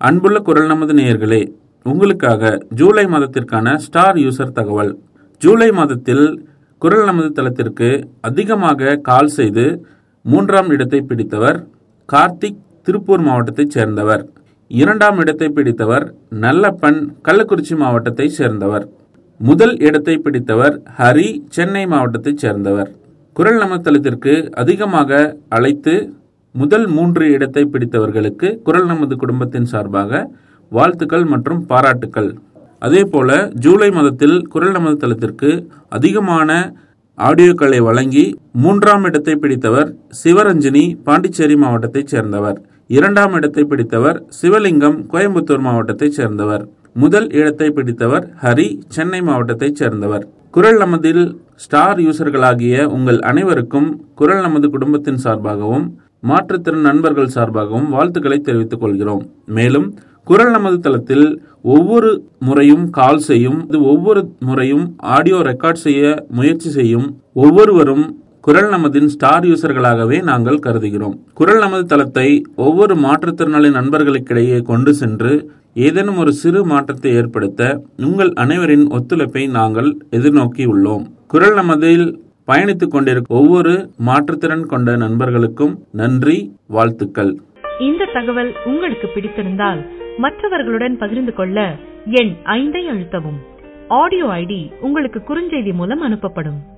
அன்புள்ள குரல் நமது நேயர்களே உங்களுக்காக ஜூலை மாதத்திற்கான ஸ்டார் யூசர் தகவல் ஜூலை மாதத்தில் குரல் நமது தளத்திற்கு அதிகமாக கால் செய்து மூன்றாம் இடத்தை பிடித்தவர் கார்த்திக் திருப்பூர் மாவட்டத்தைச் சேர்ந்தவர் இரண்டாம் இடத்தை பிடித்தவர் நல்லப்பன் கள்ளக்குறிச்சி மாவட்டத்தைச் சேர்ந்தவர் முதல் இடத்தை பிடித்தவர் ஹரி சென்னை மாவட்டத்தைச் சேர்ந்தவர் குரல் நமது தளத்திற்கு அதிகமாக அழைத்து முதல் மூன்று இடத்தை பிடித்தவர்களுக்கு குரல் நமது குடும்பத்தின் சார்பாக வாழ்த்துக்கள் மற்றும் பாராட்டுக்கள் அதே போல ஜூலை மாதத்தில் குரல் நமது தளத்திற்கு அதிகமான ஆடியோக்களை வழங்கி மூன்றாம் இடத்தை பிடித்தவர் சிவரஞ்சினி பாண்டிச்சேரி மாவட்டத்தைச் சேர்ந்தவர் இரண்டாம் இடத்தை பிடித்தவர் சிவலிங்கம் கோயம்புத்தூர் மாவட்டத்தைச் சேர்ந்தவர் முதல் இடத்தை பிடித்தவர் ஹரி சென்னை மாவட்டத்தைச் சேர்ந்தவர் குரல் நமதில் ஸ்டார் யூசர்களாகிய உங்கள் அனைவருக்கும் குரல் நமது குடும்பத்தின் சார்பாகவும் மாற்றுத்திறன் நண்பர்கள் சார்பாகவும் வாழ்த்துக்களை தெரிவித்துக் கொள்கிறோம் மேலும் குரல் நமது தளத்தில் ஒவ்வொரு முறையும் கால் செய்யும் இது ஒவ்வொரு முறையும் ஆடியோ ரெக்கார்ட் செய்ய முயற்சி செய்யும் ஒவ்வொருவரும் குரல் நமதின் ஸ்டார் யூசர்களாகவே நாங்கள் கருதுகிறோம் குரல் நமது தளத்தை ஒவ்வொரு மாற்றுத்திறனாளி நண்பர்களுக்கிடையே கொண்டு சென்று ஏதேனும் ஒரு சிறு மாற்றத்தை ஏற்படுத்த உங்கள் அனைவரின் ஒத்துழைப்பை நாங்கள் எதிர்நோக்கி உள்ளோம் குரல் நமதில் பயணித்துக் கொண்டிருக்கும் ஒவ்வொரு மாற்றுத்திறன் கொண்ட நண்பர்களுக்கும் நன்றி வாழ்த்துக்கள் இந்த தகவல் உங்களுக்கு பிடித்திருந்தால் மற்றவர்களுடன் பகிர்ந்து கொள்ள எண் ஐந்தை அழுத்தவும் ஆடியோ ஐடி உங்களுக்கு குறுஞ்செய்தி மூலம் அனுப்பப்படும்